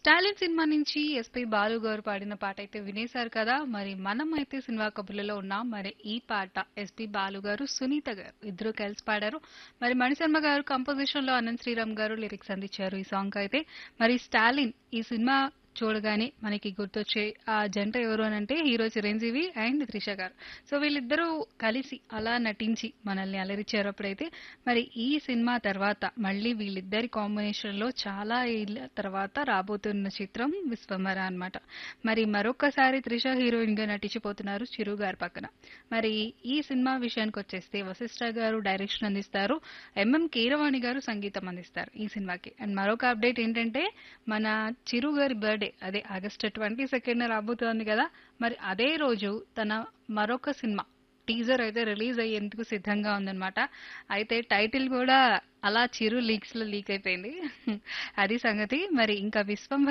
Stalin cinema నుంచి SP Balu garu పాడిన పాట అయితే వినేశారు కదా మరి మనం అయితే సినిమా కబుర్లలో ఉన్నాం మరి ఈ పాట ఎస్పి బాలు గారు సునీత గారు ఇద్దరు కలిసి పాడారు మరి మణిశర్మ గారు కంపోజిషన్ లో అనంత్ శ్రీరామ్ గారు లిరిక్స్ అందించారు ఈ సాంగ్ అయితే మరి స్టాలిన్ ఈ సినిమా చూడగానే మనకి గుర్తొచ్చే ఆ జంట ఎవరు అని అంటే హీరో చిరంజీవి అండ్ త్రిష గారు సో వీళ్ళిద్దరూ కలిసి అలా నటించి మనల్ని అలరిచారు అప్పుడైతే మరి ఈ సినిమా తర్వాత మళ్ళీ వీళ్ళిద్దరి కాంబినేషన్ లో చాలా ఏళ్ళ తర్వాత రాబోతున్న చిత్రం విశ్వమర అన్నమాట మరి మరొకసారి త్రిష హీరోయిన్ గా నటించిపోతున్నారు చిరు గారి పక్కన మరి ఈ సినిమా విషయానికి వచ్చేస్తే వశిష్ఠ గారు డైరెక్షన్ అందిస్తారు ఎంఎం కీరవాణి గారు సంగీతం అందిస్తారు ఈ సినిమాకి అండ్ మరొక అప్డేట్ ఏంటంటే మన చిరు గారి బర్త్డే అదే ఆగస్ట్ ట్వంటీ సెకండ్ రాబోతోంది కదా మరి అదే రోజు తన మరొక సినిమా టీజర్ అయితే రిలీజ్ అయ్యేందుకు సిద్ధంగా ఉందన్నమాట అయితే టైటిల్ కూడా అలా చిరు లీక్స్ లో లీక్ అయిపోయింది అది సంగతి మరి ఇంకా విశ్వం